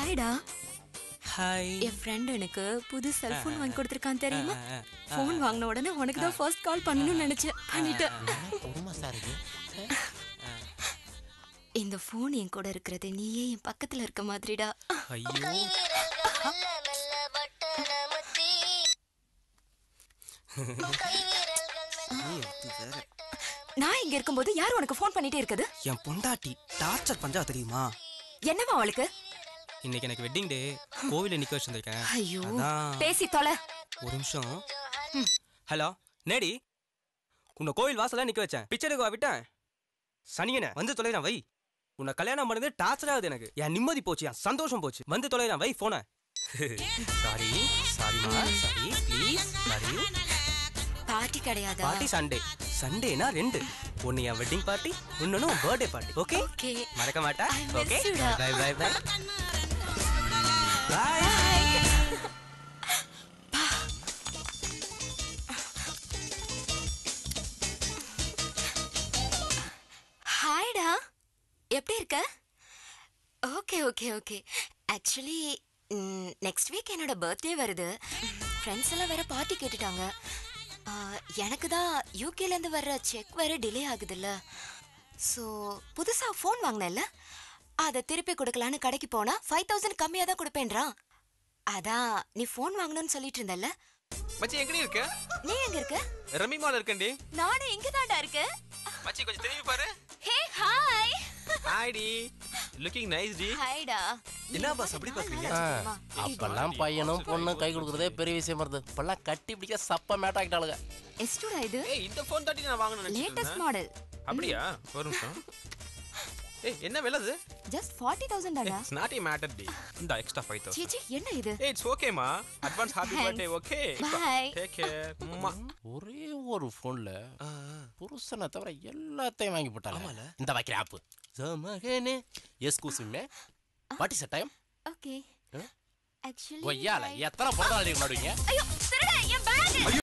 ஹாய்டா hi என் friend எனக்கு புது cellphone வாங்கி கொடுத்துருக்கான் தெரியுமா ஆ, ஆ, ஆ. ஃபோன் வாங்கின உடனே உனக்கு தான் ஃபர்ஸ்ட் கால் பண்ணணும்னு நினைச்சேன் பண்ணிட்டேன் குடும்பம் சார் இது இந்த ஃபோன் என் கூட இருக்கிறது நீயே என் பக்கத்துல இருக்க மாதிரிடா ஐயோ நீ ஒருத்தி வேற. நான் இங்க இருக்கும்போது யார் உனக்கு ஃபோன் பண்ணிட்டே இருக்குது என் பொண்டாட்டி டார்ச்சர் பஞ்சா தெரியுமா என்னவா அவளுக்கு இன்னைக்கு எனக்கு வெட்டிங் டே கோவில நிக்க வச்சிருந்திருக்கேன் ஐயோ அதான். பேசி தொலை ஒரு நிமிஷம் ஹலோ நேடி உன்னை கோவில் வாசல்ல நிக்க வச்சேன் பிச்சை எடுக்கவா விட்டேன் சனியனை வந்து தொலைறான் வை உன்னை கல்யாணம் பண்ணது டார்ச்சர் ஆகுது எனக்கு என் நிம்மதி போச்சு என் சந்தோஷம் போச்சு வந்து தொலைறான் வை போன சாரி சாரிமா சாரி ப்ளீஸ் சாரி பார்ட்டி கிடையாதா பார்ட்டி சண்டே சண்டேனா ரெண்டு ஒன்னு என் வெட்டிங் பார்ட்டி இன்னொன்னு பர்த்டே பார்ட்டி ஓகே ஓகே மறக்க மாட்டா I miss ஓகே you டா. பை பை பை பை ஹாய்டா எப்படி இருக்க okay okay okay actually next week என்னோட பர்த்டே வருது ஃப்ரெண்ட்ஸ் எல்லாம் வேற பார்ட்டி கேட்டுட்டாங்க ஆ, எனக்கு தான் யூகேலேருந்து வர்ற செக் வேற டிலே ஆகுதுல்ல ஸோ புதுசாக ஃபோன் வாங்கினேன்ல அதை திருப்பி கொடுக்கலான்னு கடைக்கு போனா ஃபைவ் தௌசண்ட் கம்மியாக தான் கொடுப்பேன்றான் அதான் நீ ஃபோன் வாங்கணும்னு சொல்லிட்டு இருந்தல்ல மச்சி எங்கடி இருக்க நீ எங்க இருக்க ரம்மி மால் இருக்கேன்டி நானும் இங்க தான்டா இருக்கேன் மச்சி கொஞ்சம் திரும்பி பாரு ஹே ஹாய் ஹாய் டி லுக்கிங் நைஸ் டி ஹாய்டா என்ன boss அப்படி பாக்குறீங்க? அப்பெல்லாம் பையனும் பொண்ணும் கை கொடுக்குறதே பெரிய விஷயம் வருது இப்பெல்லாம் கட்டி பிடிக்க சப்ப மேட்டாக்கிட்டாளுங்க எஸ்டுடா இது ஏய் இந்த ஃபோன் தாண்டி நான் வாங்கணும்னு நினைச்சிட்டு லேட்டஸ்ட் இருந்தேன். மாடல் அப்படியா ஒரு நிமிஷம் ஏய் என்ன விலை இது ஜஸ்ட் ஃபார்ட்டி தௌசண்ட் தானா இட்ஸ் நாட் ஏ மேட்டர் டி இந்த எக்ஸ்ட்ரா ஃபைவ் தௌசண்ட் சீச்சி என்ன இது ஏய் இட்ஸ் ஓகேமா advance happy Thanks. Birthday okay Bye. Take care ஒரே ஒரு போன்ல புருஷனை தவிர எல்லாத்தையும் வாங்கி போட்டாங்க இந்த வைக்கிற ஆப்பு ஜமகனே excuse me what is time okay actually கொய்யால எத்தனை பிறந்த நாளைக்கு நடுவீங்க ஐயோ திருட என் பேக்